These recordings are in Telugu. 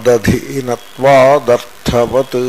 తదధీనత్వాదర్థవత్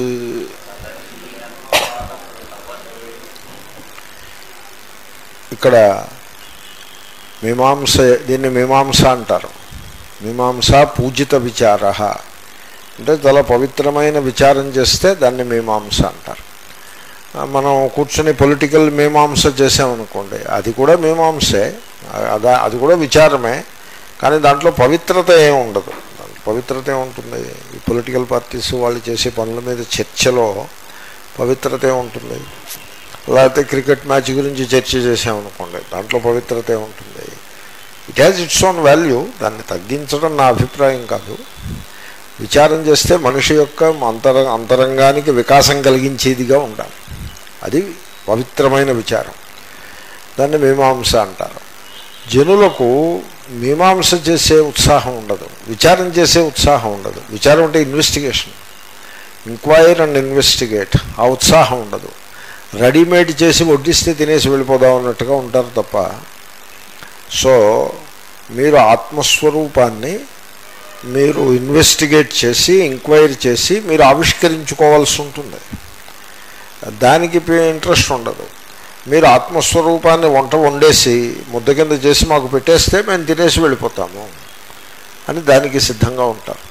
ఇక్కడ మీమాంస దీన్ని మీమాంస అంటారు మీమాంస పూజిత విచార అంటే చాలా పవిత్రమైన విచారం చేస్తే దాన్ని మీమాంస అంటారు ఆ, మనం కూర్చొని పొలిటికల్ మీమాంస చేసామనుకోండి అది కూడా మీమాంసే అదా అది కూడా విచారమే కానీ దాంట్లో పవిత్రత ఏం ఉండదు దాంట్లో పవిత్రత ఏముంటుంది ఈ పొలిటికల్ పార్టీస్ వాళ్ళు చేసే పనుల మీద చర్చలో పవిత్రత ఏముంటుంది లేకపోతే క్రికెట్ మ్యాచ్ గురించి చర్చ చేసామనుకోండి దాంట్లో పవిత్రత ఏముంటుంది it has its own value దాన్ని తగ్గించడం నా అభిప్రాయం కాదు విచారం చేస్తే మనిషి యొక్క అంతర అంతరంగానికి వికాసం కలిగించేదిగా ఉండాలి అది పవిత్రమైన విచారం దాన్ని మీమాంస అంటారు జనులకు మీమాంస చేసే ఉత్సాహం ఉండదు విచారం చేసే ఉత్సాహం ఉండదు విచారం అంటే ఇన్వెస్టిగేషన్ ఇంక్వైర్ అండ్ ఇన్వెస్టిగేట్ ఆ ఉత్సాహం ఉండదు రెడీమేడ్ చేసి వడ్డిస్తే తినేసి వెళ్ళిపోదాం అన్నట్టుగా ఉంటారు తప్ప సో మీరు ఆత్మస్వరూపాన్ని మీరు ఇన్వెస్టిగేట్ చేసి ఎంక్వైరీ చేసి మీరు ఆవిష్కరించుకోవాల్సి ఉంటుంది దానికి ఇంట్రెస్ట్ ఉండదు మీరు ఆత్మస్వరూపాన్ని వంట వండేసి ముద్ద కింద చేసి మాకు పెట్టేస్తే మేము తినేసి వెళ్ళిపోతాము అని దానికి సిద్ధంగా ఉంటారు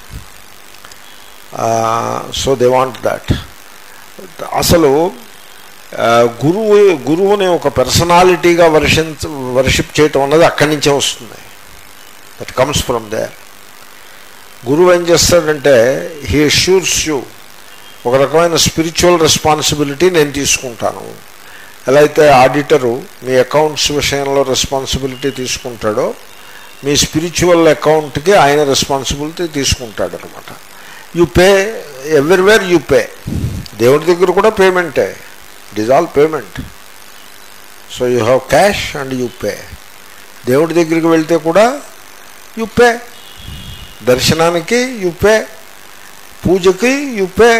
సో దే వాంట్ దాట్ అసలు ఆ, గురువు గురువుని ఒక పర్సనాలిటీగా వర్షించ వర్షిప్ చేయటం అన్నది అక్కడి నుంచే వస్తుంది దట్ కమ్స్ ఫ్రమ్ దేర్ గురువు ఏం చేస్తాడంటే హీ అష్యూర్స్ యూ ఒక రకమైన స్పిరిచువల్ రెస్పాన్సిబిలిటీ నేను తీసుకుంటాను ఎలా అయితే ఆడిటరు మీ అకౌంట్స్ విషయంలో రెస్పాన్సిబిలిటీ తీసుకుంటాడో మీ స్పిరిచువల్ అకౌంట్కి ఆయన రెస్పాన్సిబిలిటీ తీసుకుంటాడు అనమాట you pay everywhere you pay దేవుడి దగ్గర కూడా పేమెంటే it is all payment so you have cash and you pay దేవుడి దగ్గరికి వెళ్తే కూడా యు పే దర్శనానికి యు పే పూజకి you pay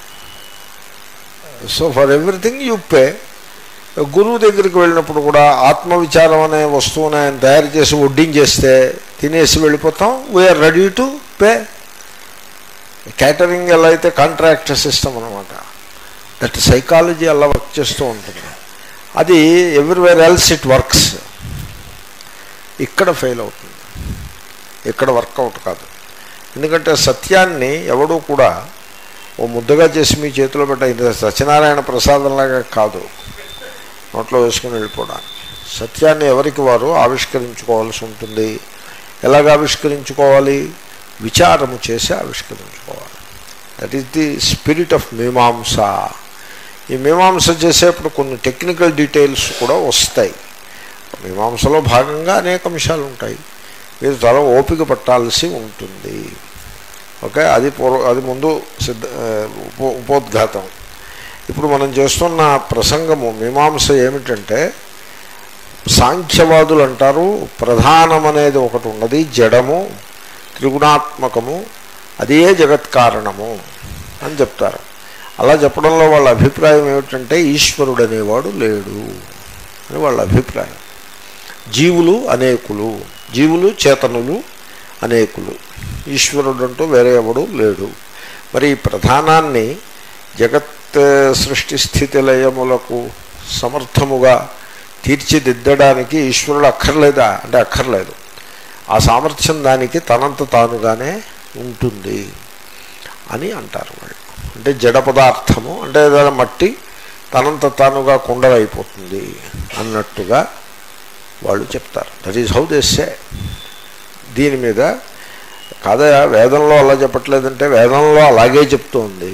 so for everything you pay గురువు దగ్గరికి వెళ్ళినప్పుడు కూడా ఆత్మవిచారం అనే వస్తువుని ఆయన తయారు చేసి వడ్డించేస్తే తినేసి వెళ్ళిపోతాం we're ready to pay catering ఎలా అయితే కాంట్రాక్ట్ సిస్టమ్ అనమాట దట్ సైకాలజీ అలా వర్క్ చేస్తూ ఉంటుంది అది ఎవ్రీవేర్ ఎల్స్ ఇట్ వర్క్స్ ఇక్కడ ఫెయిల్ అవుతుంది ఇక్కడ వర్కౌట్ కాదు ఎందుకంటే సత్యాన్ని ఎవడూ కూడా ఓ ముద్దగా చేసి మీ చేతిలో పెట్ట ఇది సత్యనారాయణ ప్రసాదంలాగా కాదు నోట్లో వేసుకుని వెళ్ళిపోవడానికి సత్యాన్ని ఎవరికి వారు ఆవిష్కరించుకోవాల్సి ఉంటుంది ఎలాగ ఆవిష్కరించుకోవాలి విచారము చేసి ఆవిష్కరించుకోవాలి that is the spirit of Mimamsa ఈ మీమాంస చేసేప్పుడు కొన్ని టెక్నికల్ డీటెయిల్స్ కూడా వస్తాయి మీమాంసలో భాగంగా అనేక అంశాలు ఉంటాయి మీరు చాలా ఓపిక పట్టాల్సి ఉంటుంది ఓకే అది పూర్వ అది ముందు సిద్ధ ఉప ఉపోద్ఘాతం ఇప్పుడు మనం చేస్తున్న ప్రసంగము మీమాంస ఏమిటంటే సాంఖ్యవాదులు అంటారు ప్రధానమనేది ఒకటి ఉన్నది జడము త్రిగుణాత్మకము అదే జగత్కారణము అని చెప్తారు అలా చెప్పడంలో వాళ్ళ అభిప్రాయం ఏమిటంటే ఈశ్వరుడు అనేవాడు లేడు అని వాళ్ళ అభిప్రాయం జీవులు అనేకులు జీవులు చేతనులు అనేకులు ఈశ్వరుడు అంటూ వేరే ఎవడు లేడు మరి ఈ ప్రధానాన్ని జగత్ సృష్టి స్థితి లయములకు సమర్థముగా తీర్చిదిద్దడానికి ఈశ్వరుడు అక్కర్లేదా అంటే అక్కర్లేదు ఆ సామర్థ్యం దానికి తనంత తానుగానే ఉంటుంది అని అంటారు వాళ్ళు అంటే జడ పదార్థము అంటే ఏదైనా మట్టి తనంత తానుగా కుండలైపోతుంది అన్నట్టుగా వాళ్ళు చెప్తారు దట్ ఈజ్ హౌ దేసే దీని మీద కాదయా వేదంలో అలా చెప్పట్లేదంటే వేదంలో అలాగే చెప్తోంది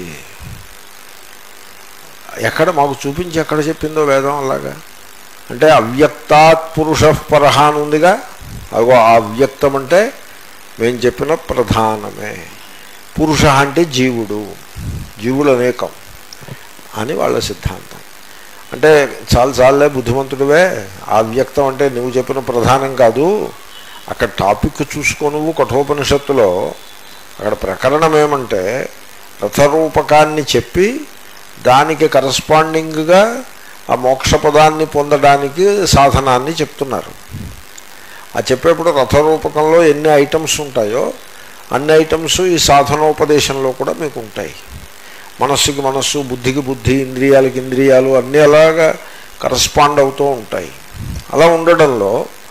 ఎక్కడ మాకు చూపించి ఎక్కడ చెప్పిందో వేదం అలాగా అంటే అవ్యక్తాత్ పురుష పరహ అని ఉందిగా అగో ఆ అవ్యక్తం అంటే మేము చెప్పిన ప్రధానమే పురుష అంటే జీవుడు జీవులు అనేకం అని వాళ్ళ సిద్ధాంతం అంటే చాలు చాలే బుద్ధిమంతుడివే ఆ వ్యక్తం అంటే నువ్వు చెప్పిన ప్రధానం కాదు అక్కడ టాపిక్ చూసుకో నువ్వు కఠోపనిషత్తులో అక్కడ ప్రకరణం ఏమంటే రథరూపకాన్ని చెప్పి దానికి కరస్పాండింగ్గా ఆ మోక్ష పదాన్ని పొందడానికి సాధనాన్ని చెప్తున్నారు ఆ చెప్పేప్పుడు రథరూపకంలో ఎన్ని ఐటమ్స్ ఉంటాయో అన్ని ఐటమ్స్ ఈ సాధనోపదేశంలో కూడా మీకు ఉంటాయి మనస్సుకి మనస్సు బుద్ధికి బుద్ధి ఇంద్రియాలకి ఇంద్రియాలు అన్నీ అలాగా కరస్పాండ్ అవుతూ ఉంటాయి అలా ఉండడంలో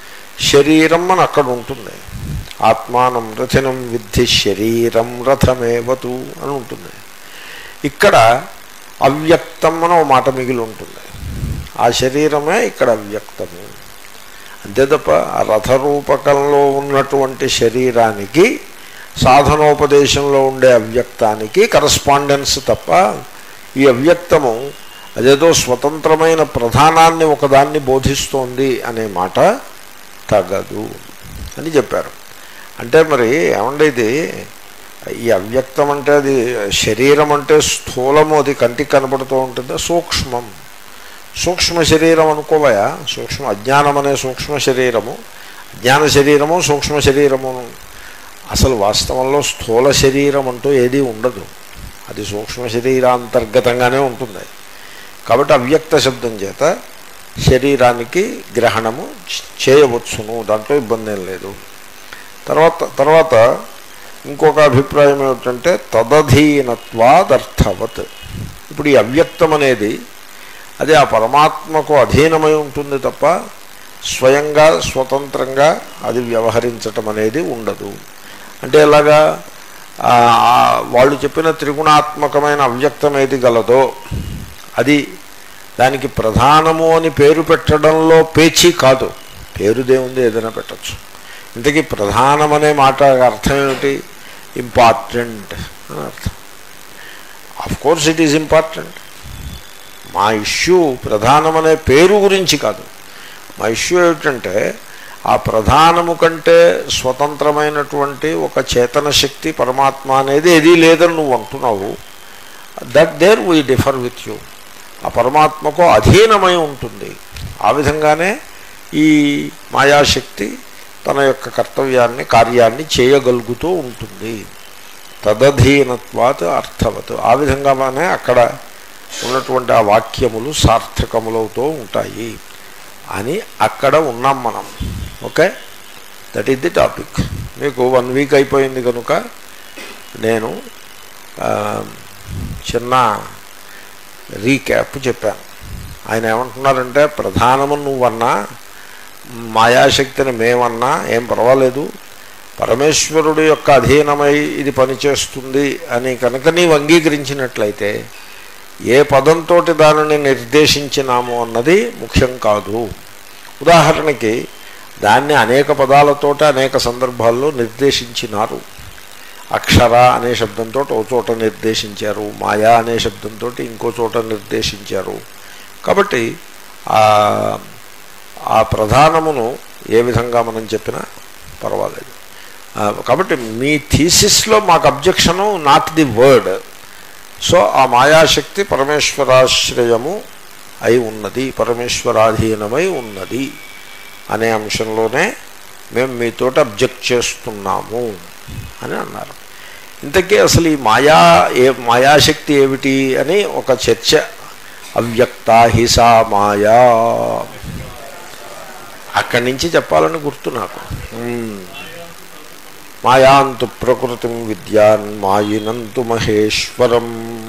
శరీరం అని అక్కడ ఉంటుంది ఆత్మానం రథనం విద్ధి శరీరం రథమేవతు అని ఉంటుంది ఇక్కడ అవ్యక్తం అని ఒక మాట మిగిలి ఉంటుంది ఆ శరీరమే ఇక్కడ అవ్యక్తము అంతే తప్ప ఆ రథరూపకంలో ఉన్నటువంటి శరీరానికి సాధనోపదేశంలో ఉండే అవ్యక్తానికి కరస్పాండెన్స్ తప్ప ఈ అవ్యక్తము అదేదో స్వతంత్రమైన ప్రధానాన్ని ఒకదాన్ని బోధిస్తోంది అనే మాట తగదు అని చెప్పారు అంటే మరి ఏమండి ఇది ఈ అవ్యక్తం అంటే అది శరీరం అంటే స్థూలము అది కంటికి కనబడుతూ ఉంటుందా సూక్ష్మం సూక్ష్మ శరీరం అనుకోవయా సూక్ష్మ అజ్ఞానం అనే సూక్ష్మ శరీరము అజ్ఞాన శరీరము సూక్ష్మ శరీరము అసలు వాస్తవంలో స్థూల శరీరం అంటూ ఏదీ ఉండదు అది సూక్ష్మ శరీరాంతర్గతంగానే ఉంటుంది కాబట్టి అవ్యక్త శబ్దం చేత శరీరానికి గ్రహణము చేయవచ్చును దాంట్లో ఇబ్బంది ఏం లేదు తర్వాత తర్వాత ఇంకొక అభిప్రాయం ఏమిటంటే తదధీనత్వాదర్థవత్ ఇప్పుడు ఈ అవ్యక్తం అనేది అది ఆ పరమాత్మకు అధీనమై ఉంటుంది తప్ప స్వయంగా స్వతంత్రంగా అది వ్యవహరించటం అనేది ఉండదు అంటే ఎలాగా ఆ, ఆ వాళ్ళు చెప్పిన త్రిగుణాత్మకమైన అవ్యక్తం ఏది గలదో అది దానికి ప్రధానము అని పేరు పెట్టడంలో పేచీ కాదు పేరుదేముంది ఏదైనా పెట్టచ్చు ఇంతకీ ప్రధానమనే మాట అర్థం ఏమిటి ఇంపార్టెంట్ అని అర్థం of course it is important మా ఇష్యూ ప్రధానమనే పేరు గురించి కాదు మా ఇష్యూ ఏమిటంటే ఆ ప్రధానము కంటే స్వతంత్రమైనటువంటి ఒక చేతన శక్తి పరమాత్మ అనేది ఏదీ లేదని నువ్వు అంటున్నావు that there we differ with you ఆ పరమాత్మకు అధీనమై ఉంటుంది ఆ విధంగానే ఈ మాయాశక్తి తన యొక్క కర్తవ్యాన్ని కార్యాన్ని చేయగలుగుతూ ఉంటుంది తదధీనత్వాత్ అర్థవత్ ఆ విధంగానే అక్కడ ఉన్నటువంటి ఆ వాక్యములు సార్థకములవుతూ ఉంటాయి అని అక్కడ ఉన్నాం మనం okay that is the topic మీకు వన్ వీక్ అయిపోయింది కనుక నేను ఆ, చిన్న రీక్యాప్ చెప్పాను ఆయన ఏమంటున్నారంటే ప్రధానము నువ్వన్నా మాయాశక్తిని మేమన్నా ఏం పర్వాలేదు పరమేశ్వరుడు యొక్క అధీనమై ఇది పనిచేస్తుంది అని కనుక నీవు అంగీకరించినట్లయితే ఏ పదంతో దానిని నిర్దేశించినాము అన్నది ముఖ్యం కాదు ఉదాహరణకి దాన్ని అనేక పదాలతోటి అనేక సందర్భాల్లో నిర్దేశించినారు అక్షర అనే శబ్దంతో ఓ చోట నిర్దేశించారు మాయా అనే శబ్దంతో ఇంకో చోట నిర్దేశించారు కాబట్టి ఆ ఆ ప్రధానమును ఏ విధంగా మనం చెప్పినా పర్వాలేదు ఆ, కాబట్టి మీ థీసిస్లో మాకు objection not the word so ఆ మాయాశక్తి పరమేశ్వరాశ్రయము అయి ఉన్నది పరమేశ్వరాధీనమై ఉన్నది అనే అంశంలోనే మేము మీతోటి అబ్జెక్ట్ చేస్తున్నాము అని అన్నారు ఇంతకీ అసలు ఈ మాయా ఏ మాయాశక్తి ఏమిటి అని ఒక చర్చ అవ్యక్త హిసా మాయా అక్కడి నుంచి చెప్పాలని గుర్తు నాకు మ్మ్. మాయాంతు ప్రకృతిం విద్యాన్ మాయినంతు మహేశ్వరం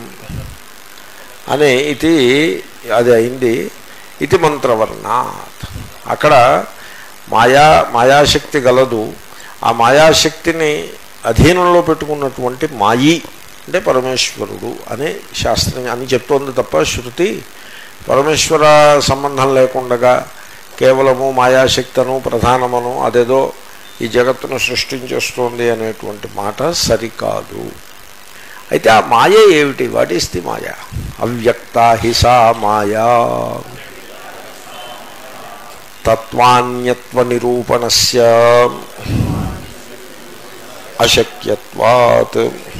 అని ఇది అది అయింది ఇది మంత్రవర్ణాత్ అక్కడ మాయా మాయాశక్తి గలదు ఆ మాయాశక్తిని అధీనంలో పెట్టుకున్నటువంటి మాయి అంటే పరమేశ్వరుడు అనే శాస్త్రం అని చెప్తోంది తప్ప శృతి పరమేశ్వర సంబంధం లేకుండా కేవలము మాయాశక్తను ప్రధానమును అదేదో ఈ జగత్తును సృష్టించేస్తోంది అనేటువంటి మాట సరికాదు అయితే ఆ మాయ ఏమిటి వాట్ ఈస్ ది మాయ అవ్యక్త హిసా మాయా తత్వాన్యత్వ నిరూపణస్య అశక్యత్వాత్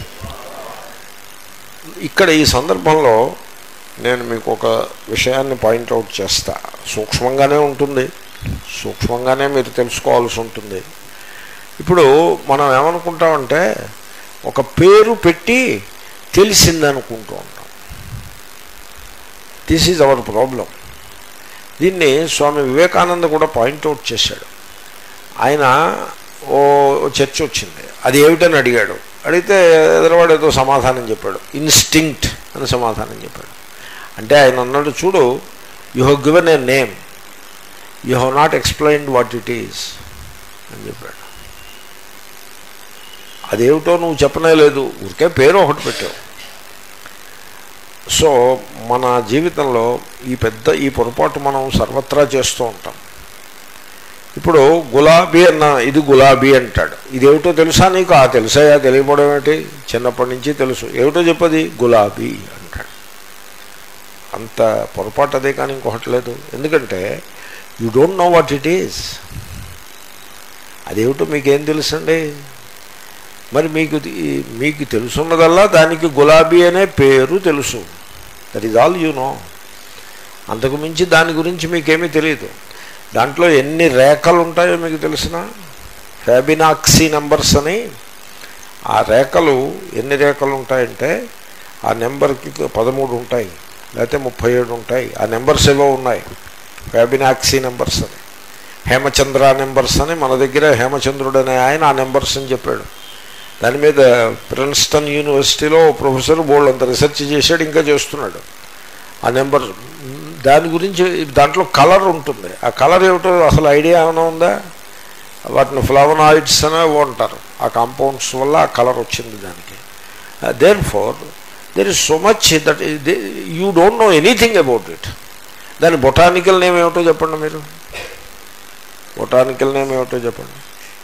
ఇక్కడ ఈ సందర్భంలో నేను మీకు ఒక విషయాన్ని పాయింట్అవుట్ చేస్తా సూక్ష్మంగానే ఉంటుంది సూక్ష్మంగానే మీరు తెలుసుకోవాల్సి ఉంటుంది ఇప్పుడు మనం ఏమనుకుంటామంటే ఒక పేరు పెట్టి తెలిసిందనుకుంటూ ఉంటాం దిస్ ఈజ్ అవర్ ప్రాబ్లం దీన్ని స్వామి వివేకానంద కూడా పాయింట్అవుట్ చేశాడు ఆయన ఓ ఓ చర్చ వచ్చింది ఆ అది ఏమిటని అడిగాడు అడిగితే ఎదురవాడు ఏదో సమాధానం చెప్పాడు ఇన్స్టింక్ట్ అని సమాధానం చెప్పాడు అంటే ఆయన అన్నాడు చూడు you have given a name you have not explained what it is అని చెప్పాడు అదేమిటో నువ్వు చెప్పనే లేదు ఊరికే పేరు ఒకటి పెట్టావు సో మన జీవితంలో ఈ పెద్ద ఈ పొరపాటు మనం సర్వత్రా చేస్తూ ఉంటాం ఇప్పుడు గులాబీ అన్న ఇది గులాబీ అంటాడు ఇదేమిటో తెలుసా నీకు ఆ తెలుసాయా తెలియకపోవడం ఏంటి చిన్నప్పటి నుంచి తెలుసు ఏమిటో చెప్పది గులాబీ అంటాడు అంత పొరపాటు అదే కానీ ఇంకొకటి లేదు ఎందుకంటే you don't know what it is అదేమిటో మీకేం తెలుసండి మరి మీకు ఈ- మీకు తెలుసున్నదల్లా దానికి గులాబీ అనే పేరు తెలుసు that is all you know అంతకు మించి దాని గురించి మీకేమీ తెలియదు దాంట్లో ఎన్ని రేఖలు ఉంటాయో మీకు తెలిసిన ఫ్యాబినాక్సీ నెంబర్స్ అని ఆ రేఖలు ఎన్ని రేఖలు ఉంటాయంటే ఆ నెంబర్కి పదమూడు ఉంటాయి లేకపోతే ముప్పై ఏడు ఉంటాయి ఆ నెంబర్స్ ఏవో ఉన్నాయి ఫ్యాబినాక్సీ నెంబర్స్ అని హేమచంద్ర నెంబర్స్ అని మన దగ్గర హేమచంద్రుడు అనే ఆయన ఆ నెంబర్స్ అని చెప్పాడు దాని మీద ప్రిన్స్టన్ యూనివర్సిటీలో ప్రొఫెసర్ బోల్డ్ అంత రీసెర్చ్ చేశాడు ఇంకా చేస్తున్నాడు ఆ నెంబర్ దాని గురించి దాంట్లో కలర్ ఉంటుంది ఆ కలర్ ఏమిటో అసలు ఐడియా ఏమైనా ఉందా వాటిని ఫ్లవనాయిడ్స్ అని ఏవో అంటారు ఆ కాంపౌండ్స్ వల్ల ఆ కలర్ వచ్చింది దానికి there for there is so much that you don't know anything about it దాని బొటానికల్ నేమ్ ఏమిటో చెప్పండి మీరు బొటానికల్ నేమ్ ఏమిటో చెప్పండి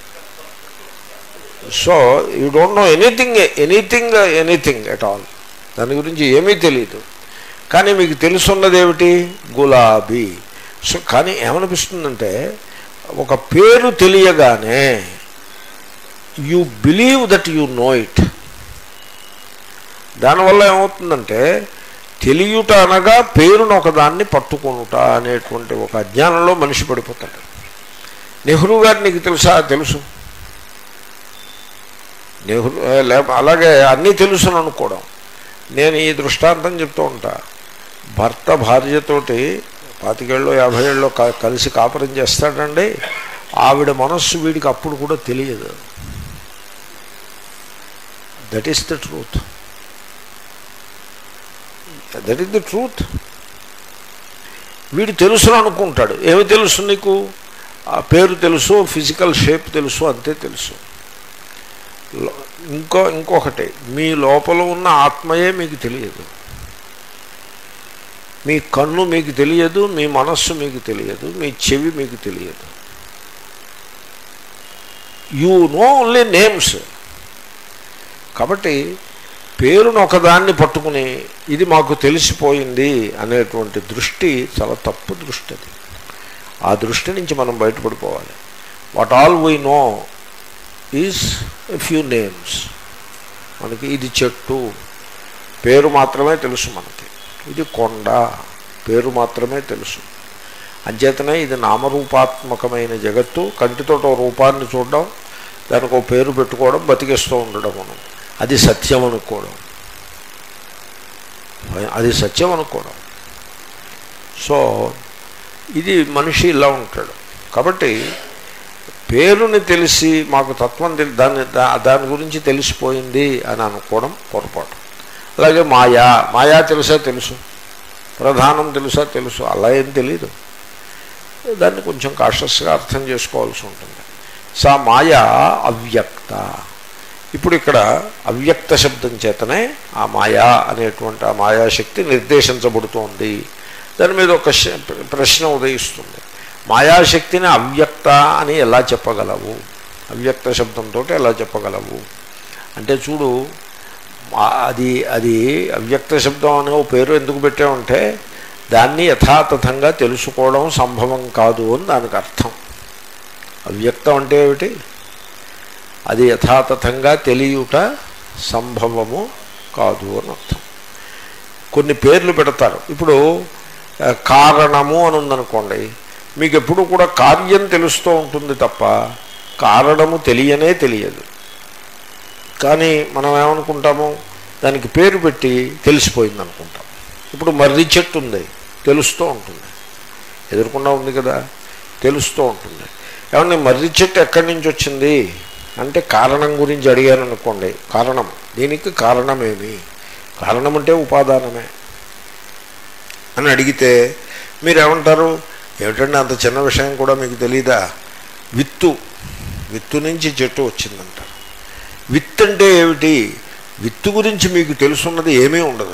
so you don't know anything anything anything at all దాని గురించి ఏమీ తెలియదు కానీ మీకు తెలుసున్నది ఏమిటి గులాబీ సో కానీ ఏమనిపిస్తుందంటే ఒక పేరు తెలియగానే you believe that you know it దానివల్ల ఏమవుతుందంటే తెలియట అనగా పేరును ఒకదాన్ని పట్టుకొనుట అనేటువంటి ఒక అజ్ఞానంలో మనిషి పడిపోతాడు నెహ్రూ గారు నీకు తెలుసా తెలుసు నెహ్రూ ఏ, లే అలాగే అన్నీ తెలుసును అనుకోవడం నేను ఈ దృష్టాంతం చెప్తూ ఉంటా భర్త భార్యతోటి పాతికేళ్ళు యాభై ఏళ్ళు క- కలిసి కాపురం చేస్తాడండి ఆవిడ మనస్సు వీడికి అప్పుడు కూడా తెలియదు that is the truth that is the truth వీడు తెలుసును అనుకుంటాడు ఏమి తెలుసు నీకు ఆ పేరు తెలుసు ఫిజికల్ షేప్ తెలుసు అంతే తెలుసు లో- ఇంకో ఇంకొకటి మీ లోపల ఉన్న ఆత్మయే మీకు తెలియదు మీ కన్ను మీకు తెలియదు మీ మనస్సు మీకు తెలియదు మీ చెవి మీకు తెలియదు యూ నో ఓన్లీ నేమ్స్ కాబట్టి పేరును ఒకదాన్ని పట్టుకుని ఇది మాకు తెలిసిపోయింది అనేటువంటి దృష్టి చాలా తప్పు దృష్టి అది ఆ దృష్టి నుంచి మనం బయటపడిపోవాలి what all we know is few names మనకి ఇది చెట్టు పేరు మాత్రమే తెలుసు మనకి ఇది కొండ పేరు మాత్రమే తెలుసు అంచేతనే ఇది నామరూపాత్మకమైన జగత్తు కంటితో రూపాన్ని చూడడం దానికి ఒక పేరు పెట్టుకోవడం బతికేస్తూ ఉండడం మనం అది సత్యం అనుకోవడం అది సత్యం అనుకోవడం సో ఇది మనిషి ఇలా ఉంటాడు కాబట్టి పేరుని తెలిసి మాకు తత్వం తెలి దాన్ని దా- దాని గురించి తెలిసిపోయింది అని అనుకోవడం పొరపాటు అలాగే మాయా మాయా తెలుసా తెలుసు ప్రధానం తెలుసా తెలుసు అలా ఏం తెలీదు దాన్ని కొంచెం కాషస్గా అర్థం చేసుకోవాల్సి ఉంటుంది సా మాయా అవ్యక్త ఇప్పుడు ఇక్కడ అవ్యక్త శబ్దం చేతనే ఆ మాయా అనేటువంటి ఆ మాయాశక్తి నిర్దేశించబడుతోంది దాని మీద ఒక శ- ప్రశ్న ఉదయిస్తుంది మాయాశక్తిని అవ్యక్త అని ఎలా చెప్పగలవు అవ్యక్త శబ్దంతో ఎలా చెప్పగలవు అంటే చూడు ఆ- అది అది అవ్యక్త శబ్దం అనే ఓ పేరు ఎందుకు పెట్టామంటే దాన్ని యథాతథంగా తెలుసుకోవడం సంభవం కాదు అని దానికి అర్థం అవ్యక్తం అంటే ఏమిటి అది యథాతథంగా తెలియుట సంభవము కాదు అని అర్థం కొన్ని పేర్లు పెడతారు ఇప్పుడు ఆ, కారణము అని ఉందనుకోండి మీకు ఎప్పుడు కూడా కార్యం తెలుస్తూ ఉంటుంది తప్ప కారణము తెలియనే తెలియదు కానీ మనం ఏమనుకుంటాము దానికి పేరు పెట్టి తెలిసిపోయింది అనుకుంటాం ఇప్పుడు మర్రి చెట్టు ఉంది తెలుస్తూ ఉంటుంది ఎదుర్కొన్నా ఉంది కదా తెలుస్తూ ఉంటుంది ఏమన్నా మర్రి చెట్టు ఎక్కడి నుంచి వచ్చింది అంటే కారణం గురించి అడిగారు అనుకోండి కారణం దీనికి కారణమేమి కారణం అంటే ఉపాదానమే అని అడిగితే మీరేమంటారు ఏమిటంటే అంత చిన్న విషయం కూడా మీకు తెలీదా విత్తు విత్తు నుంచి చెట్టు వచ్చిందంటారు విత్ అంటే ఏమిటి విత్తు గురించి మీకు తెలుసున్నది ఏమీ ఉండదు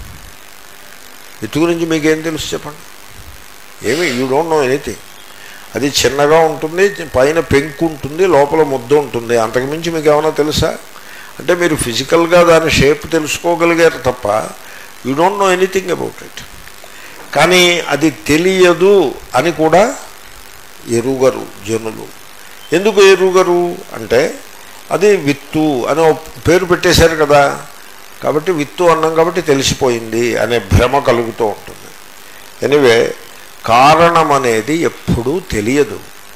విత్తు గురించి మీకేం తెలుసు చెప్పండి ఏమీ యూ డోంట్ నో ఎనీథింగ్ అది చిన్నగా ఉంటుంది పైన పెంకు ఉంటుంది లోపల ముద్ద ఉంటుంది అంతకుమించి మీకు ఏమైనా తెలుసా అంటే మీరు ఫిజికల్గా దాని షేప్ తెలుసుకోగలిగారు తప్ప you don't know anything about it కానీ అది తెలియదు అని కూడా ఎరుగరు జనులు ఎందుకు ఎరుగరు అంటే అది విత్తు అని ఒక పేరు పెట్టేశారు కదా కాబట్టి విత్తు అన్నాం కాబట్టి తెలిసిపోయింది అనే భ్రమ కలుగుతూ ఉంటుంది ఎనివే కారణం అనేది ఎప్పుడూ తెలియదు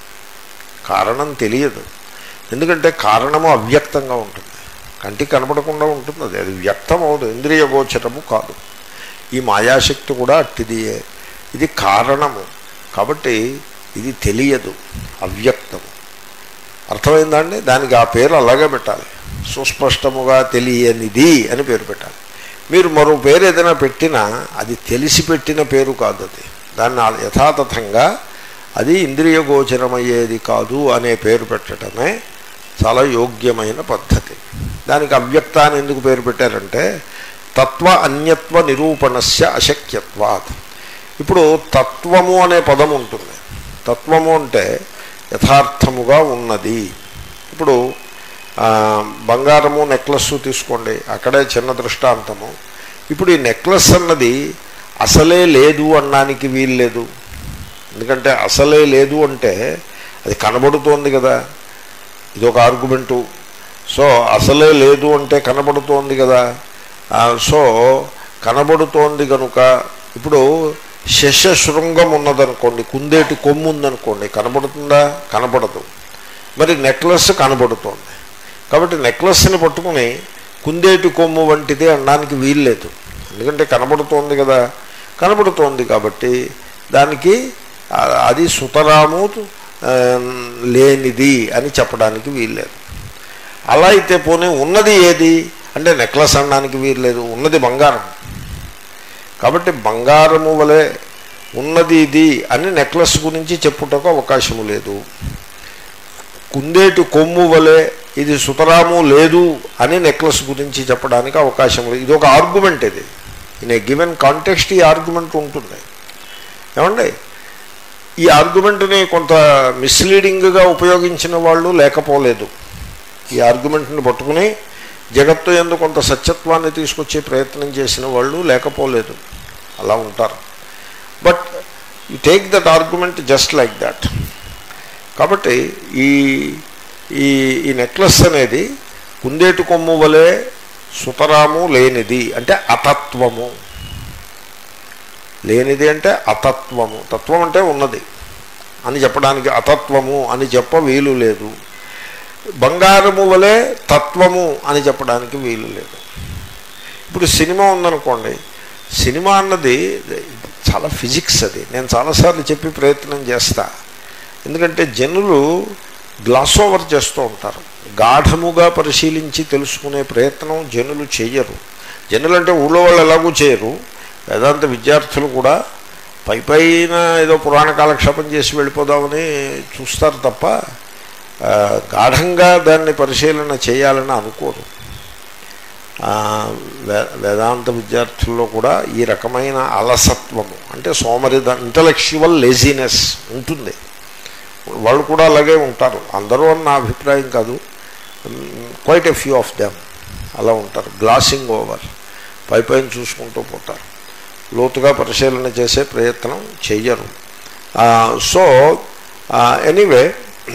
కారణం తెలియదు ఎందుకంటే కారణము అవ్యక్తంగా ఉంటుంది కంటికి కనపడకుండా ఉంటుంది అది అది వ్యక్తం అవదు ఇంద్రియ గోచరము కాదు ఈ మాయాశక్తి కూడా అట్టిదియే ఇది కారణము కాబట్టి ఇది తెలియదు అవ్యక్తము అర్థమైందండి దానికి ఆ పేరు అలాగే పెట్టాలి సుస్పష్టముగా తెలియనిది అని పేరు పెట్టాలి మీరు మరో పేరు ఏదైనా పెట్టినా అది తెలిసి పెట్టిన పేరు కాదు అది దాన్ని యథాతథంగా అది ఇంద్రియ గోచరమయ్యేది కాదు అనే పేరు పెట్టడమే చాలా యోగ్యమైన పద్ధతి దానికి అవ్యక్త అని ఎందుకు పేరు పెట్టారంటే తత్వ అన్యత్వ నిరూపణస్య అశక్యత్వాత్ ఇప్పుడు తత్వము అనే పదం ఉంటుంది తత్వము అంటే యథార్థముగా ఉన్నది ఇప్పుడు బంగారము నెక్లెస్ తీసుకోండి అక్కడే చిన్న దృష్టాంతము ఇప్పుడు ఈ నెక్లెస్ అన్నది అసలే లేదు అనడానికి వీలు లేదు ఎందుకంటే అసలే లేదు అంటే అది కనబడుతోంది కదా ఇది ఒక ఆర్గ్యుమెంటు సో అసలే లేదు అంటే కనబడుతోంది కదా సో కనబడుతోంది కనుక ఇప్పుడు శశ శృంగం ఉన్నదనుకోండి కుందేటి కొమ్ము ఉందనుకోండి కనబడుతుందా కనబడదు మరి నెక్లెస్ కనబడుతోంది కాబట్టి నెక్లెస్ని పట్టుకుని కుందేటి కొమ్ము వంటిది అనడానికి వీల్లేదు ఎందుకంటే కనబడుతోంది కదా కనబడుతోంది కాబట్టి దానికి అది సుతరాము లేనిది అని చెప్పడానికి వీల్లేదు అలా అయితే పోనీ ఉన్నది ఏది అంటే నెక్లెస్ అనడానికి వీల్లేదు ఉన్నది బంగారం కాబట్టి బంగారము వలె ఉన్నది ఇది అని నెక్లెస్ గురించి చెప్పుటకు అవకాశము లేదు కుందేటి కొమ్ము వలె ఇది సుతరాము లేదు అని నెక్లెస్ గురించి చెప్పడానికి అవకాశం లేదు ఇది ఒక ఆర్గ్యుమెంట్ ఇది ఇన్ ఏ గివెన్ కాంటెక్స్ట్ ఈ ఆర్గ్యుమెంట్ ఉంటుంది ఏమండి ఈ ఆర్గ్యుమెంట్ని కొంత మిస్లీడింగ్గా ఉపయోగించిన వాళ్ళు లేకపోలేదు ఈ ఆర్గ్యుమెంట్ని పట్టుకుని జగత్తు ఎందు కొంత సత్యత్వాన్ని తీసుకొచ్చే ప్రయత్నం చేసిన వాళ్ళు లేకపోలేదు అలా ఉంటారు but you take that argument just like that కాబట్టి ఈ ఈ ఈ నెక్లెస్ అనేది కుందేటు కొమ్ము వలె సుతరాము లేనిది అంటే అతత్వము లేనిది అంటే అతత్వము తత్వం అంటే ఉన్నది అని చెప్పడానికి అతత్వము అని చెప్ప వీలు లేదు బంగారము వలె తత్వము అని చెప్పడానికి వీలు లేదు ఇప్పుడు సినిమా ఉందనుకోండి సినిమా అన్నది చాలా ఫిజిక్స్ అది నేను చాలాసార్లు చెప్పి ప్రయత్నం చేస్తా ఎందుకంటే జనులు గ్లాస్ ఓవర్ చేస్తూ ఉంటారు గాఢముగా పరిశీలించి తెలుసుకునే ప్రయత్నం జనులు చేయరు జనులు అంటే ఊళ్ళో వాళ్ళు ఎలాగూ చేయరు వేదాంత విద్యార్థులు కూడా పై పైన ఏదో పురాణ కాలక్షేపం చేసి వెళ్ళిపోదామని చూస్తారు తప్ప గాఢంగా దాన్ని పరిశీలన చేయాలని అనుకోరు వేదాంత విద్యార్థుల్లో కూడా ఈ రకమైన అలసత్వము అంటే సోమరిద ఇంటలెక్చువల్ లేజినెస్ ఉంటుంది వాళ్ళు కూడా అలాగే ఉంటారు అందరూ అని నా అభిప్రాయం కాదు quite a few of them అలా ఉంటారు గ్లాసింగ్ ఓవర్ పై పైన చూసుకుంటూ పోతారు లోతుగా పరిశీలన చేసే ప్రయత్నం చెయ్యరు సో ఎనీవే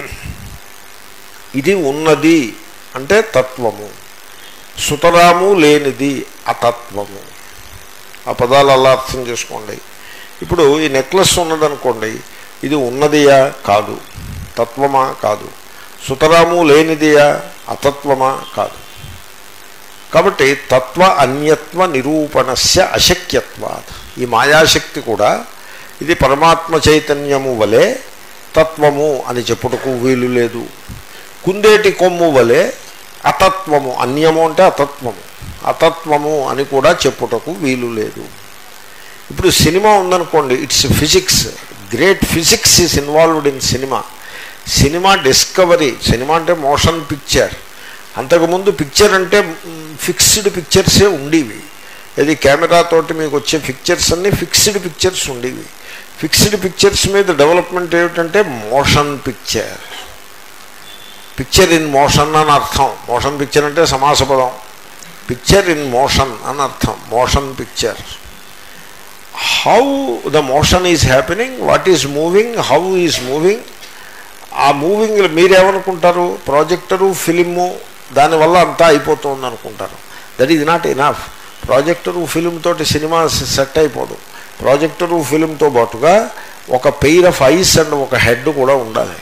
ఇది ఉన్నది అంటే తత్వము సుతరాము లేనిది అతత్వము ఆ పదాలు అలా అర్థం చేసుకోండి ఇప్పుడు ఈ నెక్లెస్ ఉన్నదనుకోండి ఇది ఉన్నదియా కాదు తత్వమా కాదు సుతరాము లేనిదియా అతత్వమా కాదు కాబట్టి తత్వ అన్యత్వ నిరూపణస్య అశక్యత్వాత్ ఈ మాయాశక్తి కూడా ఇది పరమాత్మ చైతన్యము వలె తత్వము అని చెప్పుటకు వీలు లేదు కుందేటి కొమ్ము వలె అతత్వము అన్యము అంటే అతత్వము అతత్వము అని కూడా చెప్పుటకు వీలు లేదు ఇప్పుడు సినిమా ఉందనుకోండి it's physics great physics is involved in cinema cinema discovery cinema అంటే మోషన్ పిక్చర్ అంతకుముందు పిక్చర్ అంటే ఫిక్స్డ్ పిక్చర్సే ఉండేవి ఇది కెమెరాతోటి మీకు వచ్చే పిక్చర్స్ అన్నీ ఫిక్స్డ్ పిక్చర్స్ ఉండేవి ఫిక్స్డ్ పిక్చర్స్ మీద డెవలప్మెంట్ ఏమిటంటే motion picture picture in motion అని అర్థం మోషన్ పిక్చర్ అంటే సమాస పదం పిక్చర్ ఇన్ మోషన్ అని అర్థం motion picture how the motion is happening what is moving how is moving ఆ మూవింగ్ మీరేమనుకుంటారు ప్రాజెక్టరు ఫిలిము దానివల్ల అంతా అయిపోతుంది అనుకుంటారు that is not enough projector film తోటి సినిమా సెట్ అయిపోదు ప్రాజెక్టరు ఫిలింతో పాటుగా ఒక పెయిర్ ఆఫ్ ఐస్ అండ్ ఒక హెడ్ కూడా ఉండాలి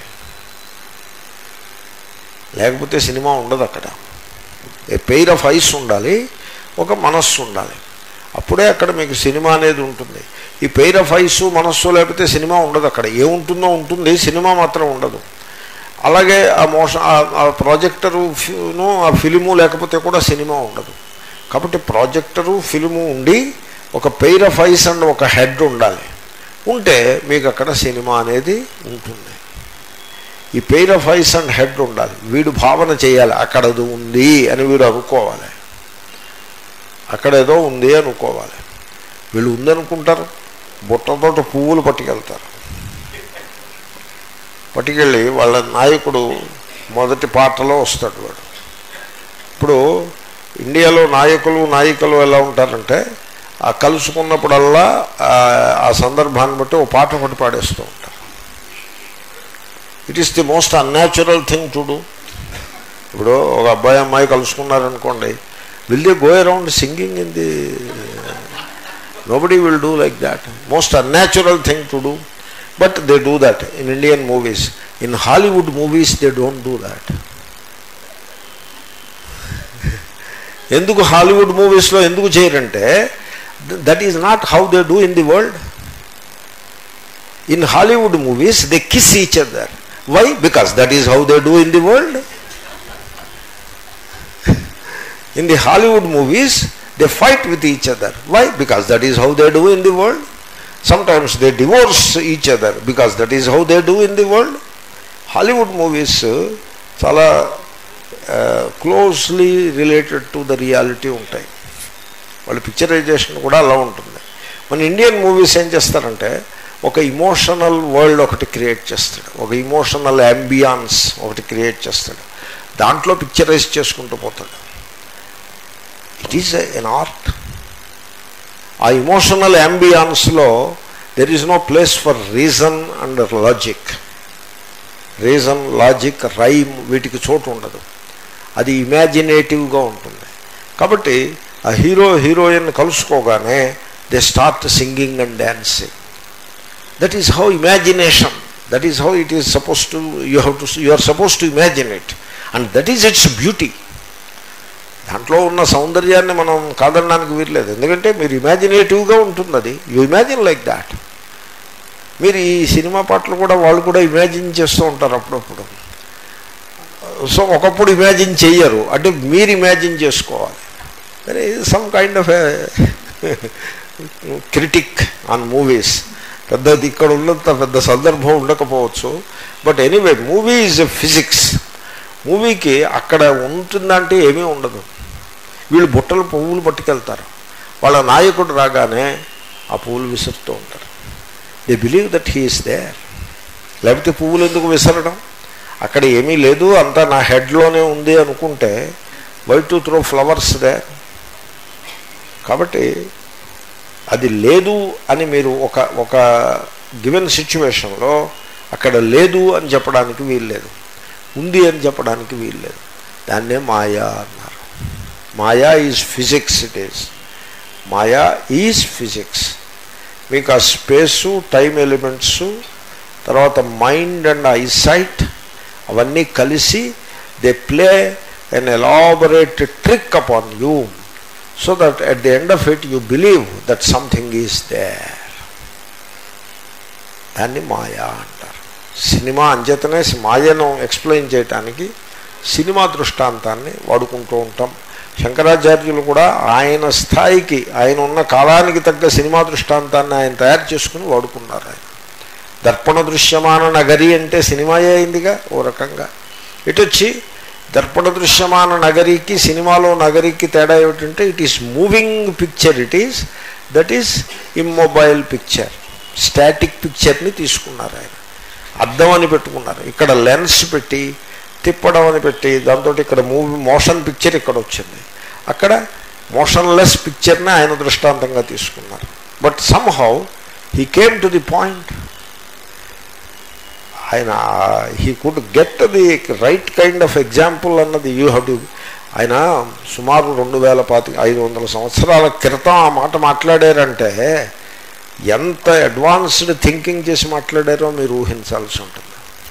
లేకపోతే సినిమా ఉండదు అక్కడ ఏ పెయిర్ ఆఫ్ ఐస్ ఉండాలి ఒక మనస్సు ఉండాలి అప్పుడే అక్కడ మీకు సినిమా అనేది ఉంటుంది ఈ పెయిర్ ఆఫ్ ఐస్ మనస్సు లేకపోతే సినిమా ఉండదు అక్కడ ఏముంటుందో ఉంటుంది సినిమా మాత్రం ఉండదు అలాగే ఆ మోషన్ ఆ ప్రాజెక్టరు ఫిను ఆ ఫిలిము లేకపోతే కూడా సినిమా ఉండదు కాబట్టి ప్రాజెక్టరు ఫిలిము ఉండి ఒక పెయిర్ ఆఫ్ ఐస్ అండ్ ఒక హెడ్ ఉండాలి ఉంటే మీకు అక్కడ సినిమా అనేది ఉంటుంది ఈ pair of eyes and head ఉండాలి వీడు భావన చేయాలి అక్కడ అది ఉంది అని వీడు అనుకోవాలి అక్కడ ఏదో ఉంది అనుకోవాలి వీళ్ళు ఉందనుకుంటారు బుట్టతోట పువ్వులు పట్టుకెళ్తారు పట్టుకెళ్ళి వాళ్ళ నాయకుడు మొదటి పాటలో వస్తాడు వాడు ఇప్పుడు ఇండియాలో నాయకులు నాయికలు ఎలా ఉంటారంటే ఆ కలుసుకున్నప్పుడల్లా ఆ సందర్భాన్ని బట్టి ఓ పాట ఒకటి పాడేస్తూ ఉంటారు it is the most unnatural thing to do ఇప్పుడు ఒక అబ్బాయి అమ్మాయి కలుసుకున్నారనుకోండి will they go around singing in the nobody will do like that most unnatural thing to do but they do that in Indian movies in Hollywood movies they don't do that ఎందుకు హాలీవుడ్ మూవీస్లో ఎందుకు చేయరంటే that is not how they do in the world in Hollywood movies they kiss each other why because that is how they do in the world in the Hollywood movies they fight with each other why because that is how they do in the world sometimes they divorce each other because that is how they do in the world Hollywood movies చాలా closely related to the reality ఉంటాయి వాళ్ళ పిక్చరైజేషన్ కూడా అలా ఉంటుంది మన ఇండియన్ మూవీస్ ఏం చేస్తారంటే ఒక ఇమోషనల్ వరల్డ్ ఒకటి క్రియేట్ చేస్తాడు ఒక ఇమోషనల్ అంబియాన్స్ ఒకటి క్రియేట్ చేస్తాడు దాంట్లో పిక్చరైజ్ చేసుకుంటూ పోతాడు ఇట్ ఈజ్ ఎన్ ఆర్ట్ ఆ ఇమోషనల్ అంబియాన్స్లో there is no place for reason and logic reason logic rhyme వీటికి చోటు ఉండదు అది ఇమాజినేటివ్గా ఉంటుంది కాబట్టి ఆ హీరో హీరోయిన్ కలుసుకోగానే they start singing and dancing that is how imagination that is how it is suppose to you have to you are suppose to imagine it and that is its beauty దాంట్లో ఉన్న సౌందర్యాన్ని మనం కాదనడానికి వీరలేదు ఎందుకంటే మీరు ఇమాజినేటివ్గా ఉంటుంది అది యూ ఇమాజిన్ లైక్ దాట్ మీరు ఈ సినిమా పాటలు కూడా వాళ్ళు కూడా ఇమాజిన్ చేస్తూ ఉంటారు అప్పుడప్పుడు సో ఒకప్పుడు ఇమాజిన్ చెయ్యరు అంటే మీరు ఇమాజిన్ చేసుకోవాలి మరి some kind of critic on movies పెద్దది ఇక్కడ ఉన్నంత పెద్ద సందర్భం ఉండకపోవచ్చు but anyway movie is a physics మూవీకి అక్కడ ఉంటుందంటే ఏమీ ఉండదు వీళ్ళు బుట్టలు పువ్వులు పట్టుకెళ్తారు వాళ్ళ నాయకుడు రాగానే ఆ పువ్వులు విసురుతూ ఉంటారు they believe that he is there లేకపోతే పువ్వులు ఎందుకు విసరడం అక్కడ ఏమీ లేదు అంతా నా హెడ్లోనే ఉంది అనుకుంటే why to throw flowers they కాబట్టి అది లేదు అని మీరు ఒక ఒక గివెన్ సిచ్యువేషన్లో అక్కడ లేదు అని చెప్పడానికి వీల్లేదు ఉంది అని చెప్పడానికి వీల్లేదు దాన్నే మాయా అన్నారు మాయా ఈజ్ ఫిజిక్స్ ఇట్ ఈస్ మాయా ఈజ్ ఫిజిక్స్ మీకు ఆ స్పేసు టైం ఎలిమెంట్స్ తర్వాత మైండ్ అండ్ ఐసైట్ అవన్నీ కలిసి they play an elaborate trick upon you so that at the end of it you believe that something is there దాన్ని మాయా అంటారు సినిమా అంచేతనే మాయను ఎక్స్ప్లెయిన్ చేయటానికి సినిమా దృష్టాంతాన్ని వాడుకుంటూ ఉంటాం శంకరాచార్యులు కూడా ఆయన స్థాయికి ఆయన ఉన్న కాలానికి తగ్గ సినిమా దృష్టాంతాన్ని ఆయన తయారు చేసుకుని వాడుకున్నారు ఆయన దర్పణ దృశ్యమాన నగరి అంటే సినిమాయే అయిందిగా ఓ రకంగా ఇటు వచ్చి దర్పణ దృశ్యమాన నగరికి సినిమాలో నగరికి తేడా ఏమిటంటే it is moving picture it is that is immobile picture static పిక్చర్ని తీసుకున్నారు ఆయన అద్దం అని పెట్టుకున్నారు ఇక్కడ లెన్స్ పెట్టి తిప్పడం అని పెట్టి దాంతో ఇక్కడ మూవీ మోషన్ పిక్చర్ ఇక్కడ వచ్చింది అక్కడ మోషన్లెస్ పిక్చర్ని ఆయన దృష్టాంతంగా తీసుకున్నారు but somehow he came to the point ఆయన he could get the right kind of example అన్నది యూ హ్యావ్ టు ఆయన సుమారు రెండు వేల పాతి ఐదు వందల సంవత్సరాల క్రితం ఆ మాట మాట్లాడారంటే ఎంత అడ్వాన్స్డ్ థింకింగ్ చేసి మాట్లాడారో మీరు ఊహించాల్సి ఉంటుంది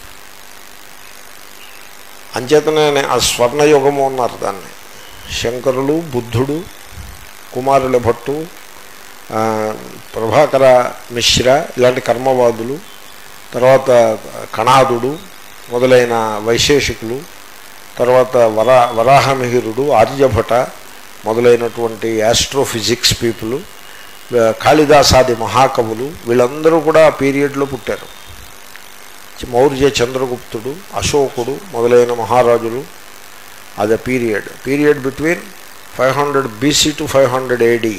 అంచేతనే ఆ స్వర్ణయుగము అన్నారు దాన్ని శంకరులు బుద్ధుడు కుమారుల భట్టు ప్రభాకర మిశ్ర ఇలాంటి కర్మవాదులు తర్వాత కణాదుడు మొదలైన వైశేషికులు తర్వాత వరా వరాహమిహిరుడు ఆర్యభట మొదలైనటువంటి ఆస్ట్రోఫిజిక్స్ పీపుల్ కాళిదాసాది మహాకవులు వీళ్ళందరూ కూడా ఆ పీరియడ్లో పుట్టారు మౌర్య చంద్రగుప్తుడు అశోకుడు మొదలైన మహారాజులు అది period period between five hundred BC to five hundred AD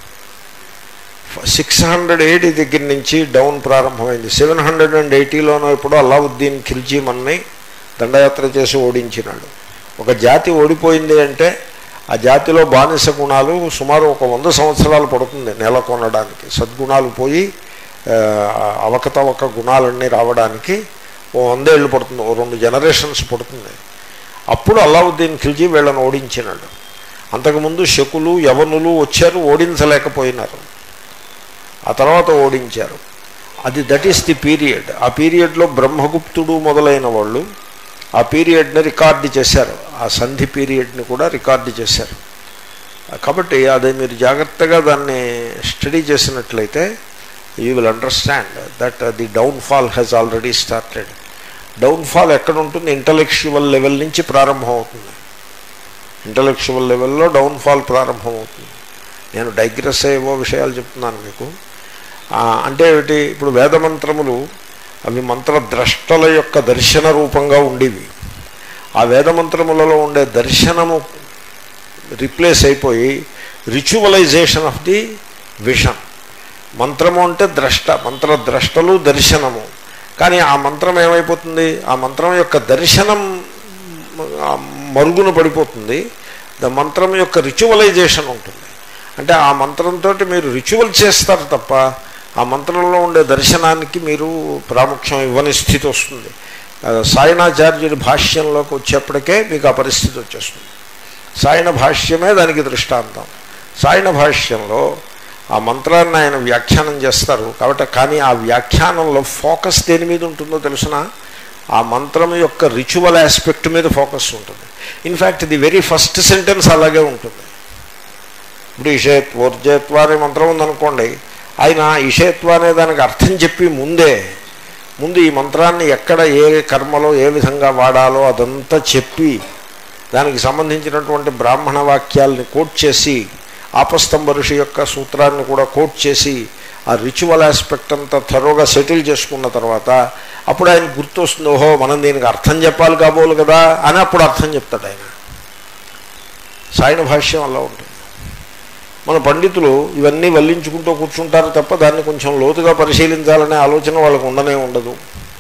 six hundred AD దగ్గర నుంచి డౌన్ ప్రారంభమైంది సెవెన్ హండ్రెడ్ అండ్ ఎయిటీలోనో ఇప్పుడు అల్లావుద్దీన్ ఖిల్జీ మన్ని దండయాత్ర చేసి ఓడించినాడు ఒక జాతి ఓడిపోయింది అంటే ఆ జాతిలో బానిస గుణాలు సుమారు ఒక వంద సంవత్సరాలు పడుతుంది నెలకొనడానికి సద్గుణాలు పోయి అవకతవక గుణాలన్నీ రావడానికి ఓ వందేళ్ళు పడుతుంది ఓ రెండు జనరేషన్స్ పడుతుంది అప్పుడు అల్లావుద్దీన్ ఖిల్జీ వీళ్ళని ఓడించినాడు అంతకుముందు శకులు యవనులు వచ్చారు ఓడించలేకపోయినారు ఆ తర్వాత ఓడించారు అది దట్ ఈస్ ది పీరియడ్ ఆ పీరియడ్లో బ్రహ్మగుప్తుడు మొదలైన వాళ్ళు ఆ పీరియడ్ని రికార్డు చేశారు ఆ సంధి పీరియడ్ని కూడా రికార్డు చేశారు కాబట్టి అది మీరు జాగ్రత్తగా దాన్ని స్టడీ చేసినట్లయితే you will understand that the downfall has already started downfall ఎక్కడ ఉంటుంది ఇంటలెక్చువల్ లెవెల్ నుంచి ప్రారంభం అవుతుంది ఇంటలెక్చువల్ లెవెల్లో డౌన్ఫాల్ ప్రారంభం అవుతుంది నేను డైగ్రెస్ ఏవో విషయాలు చెప్తున్నాను మీకు అంటే ఏమిటి ఇప్పుడు వేదమంత్రములు అవి మంత్రద్రష్టల యొక్క దర్శన రూపంగా ఉండేవి ఆ వేదమంత్రములలో ఉండే దర్శనము రిప్లేస్ అయిపోయి రిచువలైజేషన్ ఆఫ్ ది విషన్ మంత్రము అంటే ద్రష్ట మంత్రద్రష్టలు దర్శనము కానీ ఆ మంత్రం ఏమైపోతుంది ఆ మంత్రం యొక్క దర్శనం మరుగున పడిపోతుంది ద మంత్రం యొక్క రిచువలైజేషన్ ఉంటుంది అంటే ఆ మంత్రంతో మీరు రిచువల్ చేస్తారు తప్ప ఆ మంత్రంలో ఉండే దర్శనానికి మీరు ప్రాముఖ్యం ఇవ్వని స్థితి వస్తుంది సాయనాచార్యుడి భాష్యంలోకి వచ్చేప్పటికే మీకు ఆ పరిస్థితి వచ్చేస్తుంది సాయన భాష్యమే దానికి దృష్టాంతం సాయన భాష్యంలో ఆ మంత్రాన్ని ఆయన వ్యాఖ్యానం చేస్తారు కాబట్టి కానీ ఆ వ్యాఖ్యానంలో ఫోకస్ దేని మీద ఉంటుందో తెలిసిన ఆ మంత్రం యొక్క రిచువల్ ఆస్పెక్ట్ మీద ఫోకస్ ఉంటుంది in fact the very first sentence అలాగే ఉంటుంది ఇప్పుడు ఇషేత్వ ఊర్జేత్వ అనే మంత్రం ఉందనుకోండి ఆయన ఇషేత్వ అనే దానికి అర్థం చెప్పి ముందే ముందు ఈ మంత్రాన్ని ఎక్కడ ఏ కర్మలో ఏ విధంగా వాడాలో అదంతా చెప్పి దానికి సంబంధించినటువంటి బ్రాహ్మణ వాక్యాలని కోట్ చేసి ఆపస్తంభ ఋషి యొక్క సూత్రాన్ని కూడా కోట్ చేసి ఆ రిచువల్ ఆస్పెక్ట్ అంతా థరోగా సెటిల్ చేసుకున్న తర్వాత అప్పుడు ఆయన గుర్తొస్తుంది ఓహో మనం దీనికి అర్థం చెప్పాలి కాబోలు కదా అని అప్పుడు అర్థం చెప్తాడు ఆయన సాయన భాష్యం అలా ఉంటుంది మన పండితులు ఇవన్నీ వల్లించుకుంటూ కూర్చుంటారు తప్ప దాన్ని కొంచెం లోతుగా పరిశీలించాలనే ఆలోచన వాళ్ళకు ఉండనే ఉండదు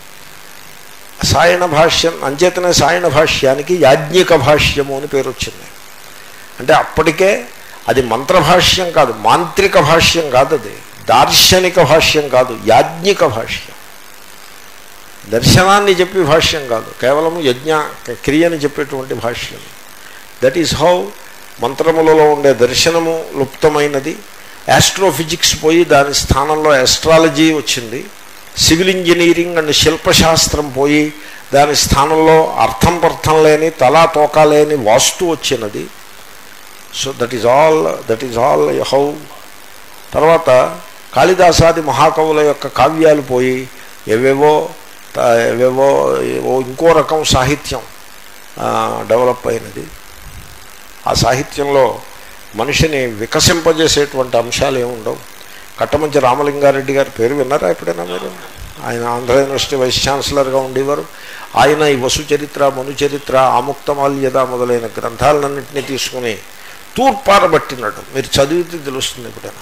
సాయన భాష్యం అంచేతనే సాయన భాష్యానికి యాజ్ఞిక భాష్యము అని పేరు వచ్చింది అంటే అప్పటికే అది మంత్రభాష్యం కాదు మాంత్రిక భాష్యం కాదు అది దార్శనిక భాష్యం కాదు యాజ్ఞిక భాష్యం దర్శనాన్ని చెప్పి భాష్యం కాదు కేవలం యజ్ఞ క్రియని చెప్పేటువంటి భాష్యం దట్ ఈస్ హౌ మంత్రములలో ఉండే దర్శనము లుప్తమైనది యాస్ట్రోఫిజిక్స్ పోయి దాని స్థానంలో ఆస్ట్రాలజీ వచ్చింది సివిల్ ఇంజనీరింగ్ అండ్ శిల్పశాస్త్రం పోయి దాని స్థానంలో అర్థం పర్థం లేని తలా తోక లేని వాస్తు వచ్చినది so that is all that is all how తర్వాత కాళిదాసాది మహాకవుల యొక్క కావ్యాలు పోయి ఏవేవో ఏవేవో ఇంకో రకం సాహిత్యం డెవలప్ అయినది ఆ సాహిత్యంలో మనిషిని వికసింపజేసేటువంటి అంశాలు ఏమి ఉండవు కట్టమంచి రామలింగారెడ్డి గారి పేరు విన్నారా ఎప్పుడైనా మీరు ఆయన ఆంధ్ర యూనివర్సిటీ వైస్ ఛాన్సలర్గా ఉండేవారు ఆయన ఈ వసు చరిత్ర మను చరిత్ర ఆముక్తమాల్యద మొదలైన గ్రంథాలన్నింటినీ తీసుకుని తూర్పారబట్టినట్టు మీరు చదివితే తెలుస్తుంది ఎప్పుడైనా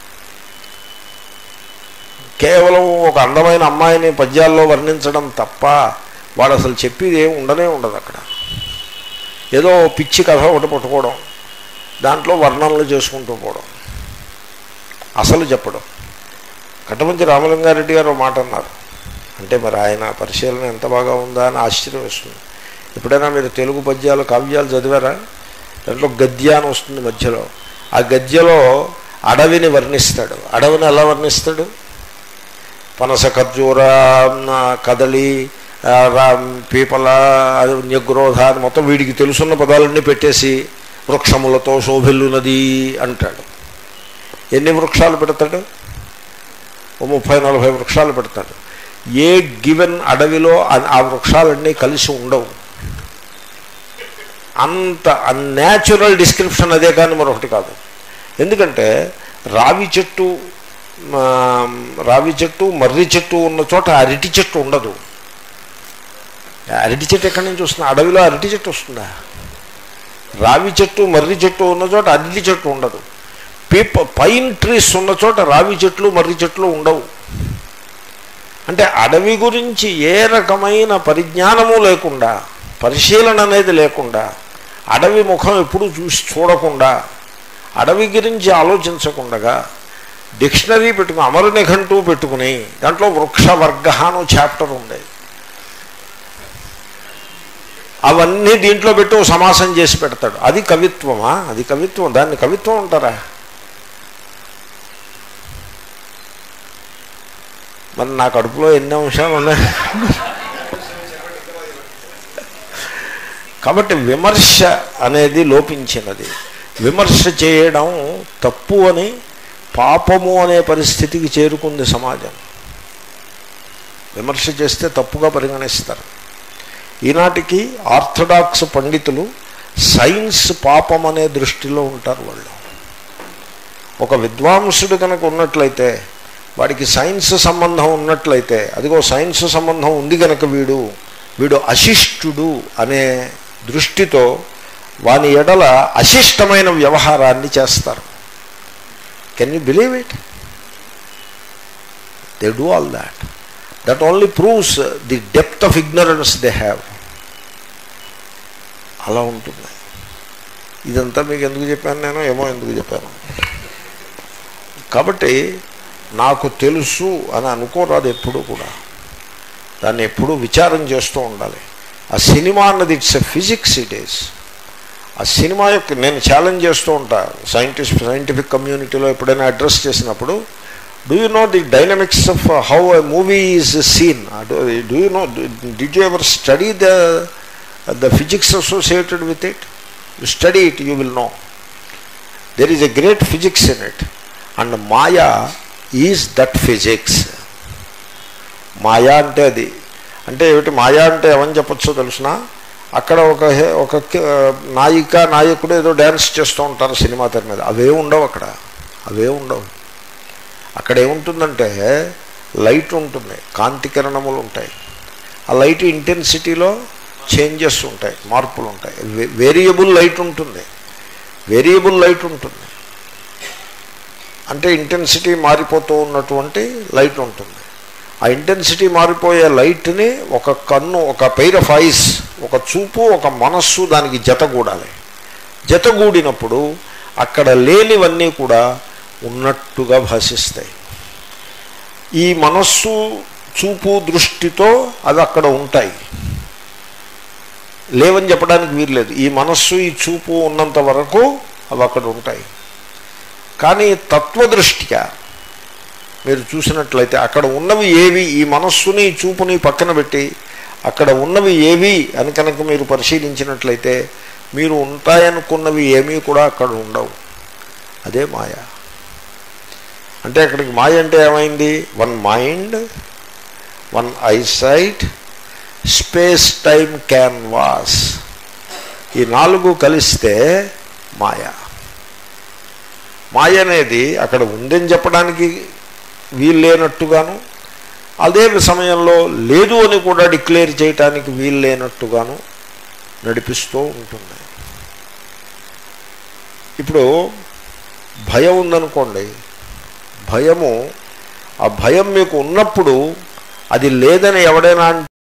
కేవలం ఒక అందమైన అమ్మాయిని పద్యాల్లో వర్ణించడం తప్ప వాడు అసలు చెప్పేది ఏమి ఉండనే ఉండదు అక్కడ ఏదో పిచ్చి కథ ఒకటి పట్టుకోవడం దాంట్లో వర్ణనలు చేసుకుంటూ పోవడం అసలు చెప్పడం కట్టమంచి రామలింగారెడ్డి గారు ఒక మాట అన్నారు అంటే మరి ఆయన పరిశీలన ఎంత బాగా ఉందా అని ఆశ్చర్యం వేస్తుంది ఎప్పుడైనా మీరు తెలుగు పద్యాలు కావ్యాలు చదివారా దాంట్లో గద్య అని వస్తుంది మధ్యలో ఆ గద్యలో అడవిని వర్ణిస్తాడు అడవిని ఎలా వర్ణిస్తాడు పనస ఖర్జూర కదలి ఆ, రా- పీపల అది న్యగ్రోధ అని మొత్తం వీడికి తెలుసున్న పదాలన్నీ పెట్టేసి వృక్షములతో శోభిల్లునది అంటాడు ఎన్ని వృక్షాలు పెడతాడు ఓ ముప్పై నలభై వృక్షాలు పెడతాడు ఏ గివెన్ అడవిలో ఆ- ఆ వృక్షాలన్నీ కలిసి ఉండవు అంత అన్యాచురల్ డిస్క్రిప్షన్ అదే కానీ మరొకటి కాదు ఎందుకంటే రావి చెట్టు ఆ, రావి చెట్టు మర్రి చెట్టు ఉన్న చోట అరటి చెట్టు ఉండదు అరటి చెట్టు ఎక్కడి నుంచి వస్తుంది అడవిలో అరటి చెట్టు వస్తుందా రావి చెట్టు మర్రి చెట్టు ఉన్న చోట అరటి చెట్టు ఉండదు పీప పైన్ ట్రీస్ ఉన్న చోట రావి చెట్లు మర్రి చెట్లు ఉండవు అంటే అడవి గురించి ఏ రకమైన పరిజ్ఞానము లేకుండా పరిశీలన అనేది లేకుండా అడవి ముఖం ఎప్పుడూ చూసి చూడకుండా అడవి గురించి ఆలోచించకుండా డిక్షనరీ పెట్టుకుని అమరునిఘంటూ పెట్టుకుని దాంట్లో వృక్ష వర్గ అని చాప్టర్ ఉంది అవన్నీ దీంట్లో పెట్టి ఓ సమాసం చేసి పెడతాడు అది కవిత్వమా అది కవిత్వం దాన్ని కవిత్వం అంటారా మరి నా కడుపులో ఎన్ని అంశాలు ఉన్నాయి కాబట్టి విమర్శ అనేది లోపించినది విమర్శ చేయడం తప్పు అని పాపము అనే పరిస్థితికి చేరుకుంది సమాజం విమర్శ చేస్తే తప్పుగా పరిగణిస్తారు ఈనాటికి ఆర్థడాక్స్ పండితులు సైన్స్ పాపం అనే దృష్టిలో ఉంటారు వాళ్ళు ఒక విద్వాంసుడు కనుక ఉన్నట్లయితే వాడికి సైన్స్ సంబంధం ఉన్నట్లయితే అదిగో సైన్స్ సంబంధం ఉంది కనుక వీడు వీడు అశిష్టుడు అనే దృష్టితో వాని ఎడల అశిష్టమైన వ్యవహారాన్ని చేస్తారు can you believe it they do all that that only proves the depth of ignorance they have అలా ఉంటుంది ఇదంతా మీకు ఎందుకు చెప్పాను నేను ఏమో ఎందుకు చెప్పాను కాబట్టి నాకు తెలుసు అని అనుకోరాదు ఎప్పుడు కూడా దాన్ని ఎప్పుడూ విచారం చేస్తూ ఉండాలి ఆ సినిమా అన్నది it's a physics it is ఆ సినిమా యొక్క నేను ఛాలెంజ్ చేస్తూ ఉంటా సైంటిస్ట్ సైంటిఫిక్ కమ్యూనిటీలో ఎప్పుడైనా అడ్రస్ చేసినప్పుడు do you know the dynamics of how a movie is seen do you know did you ever study the the physics associated with it you study it you will know there is a great physics in it and మాయా ఈజ్ దట్ ఫిజిక్స్ మాయా అంటే అది అంటే ఏమిటి మాయా అంటే ఏమని చెప్పచ్చో తెలుసిన అక్కడ ఒక హే- ఒక కి- నాయిక నాయకుడు ఏదో డ్యాన్స్ చేస్తూ ఉంటారు సినిమా తెర మీద అవే ఉండవు అక్కడ అవే ఉండవు అక్కడ ఏముంటుందంటే లైట్ ఉంటుంది కాంతి కిరణములు ఉంటాయి ఆ లైట్ ఇంటెన్సిటీలో చేంజెస్ ఉంటాయి మార్పులు ఉంటాయి వే- వేరియబుల్ లైట్ ఉంటుంది వేరియబుల్ లైట్ ఉంటుంది అంటే ఇంటెన్సిటీ మారిపోతూ ఉన్నటువంటి లైట్ ఉంటుంది ఆ ఇంటెన్సిటీ మారిపోయే లైట్ని ఒక కన్ను ఒక పైర్ ఆఫ్ ఐస్ ఒక చూపు ఒక మనస్సు దానికి జతగూడాలి జతగూడినప్పుడు అక్కడ లేనివన్నీ కూడా ఉన్నట్టుగా భాషిస్తాయి ఈ మనస్సు చూపు దృష్టితో అవి అక్కడ ఉంటాయి లేవని చెప్పడానికి వీల్లేదు ఈ మనస్సు ఈ చూపు ఉన్నంత వరకు అవి అక్కడ ఉంటాయి కానీ తత్వదృష్ట్యా మీరు చూసినట్లయితే అక్కడ ఉన్నవి ఏవి ఈ మనస్సుని ఈ చూపుని పక్కన పెట్టి అక్కడ ఉన్నవి ఏవి అని కనుక మీరు పరిశీలించినట్లయితే మీరు ఉంటాయనుకున్నవి ఏమీ కూడా అక్కడ ఉండవు అదే మాయ అంటే అక్కడికి మాయ అంటే ఏమైంది one mind one eyesight space time canvas ఈ నాలుగు కలిస్తే మాయ మాయ అనేది అక్కడ ఉందని చెప్పడానికి వీలు లేనట్టుగాను అదే సమయంలో లేదు అని కూడా డిక్లేర్ చేయటానికి వీలు లేనట్టుగాను నడిపిస్తూ ఉంటుంది ఇప్పుడు భయం ఉందనుకోండి భయము ఆ భయం మీకు ఉన్నప్పుడు అది లేదని ఎవడైనా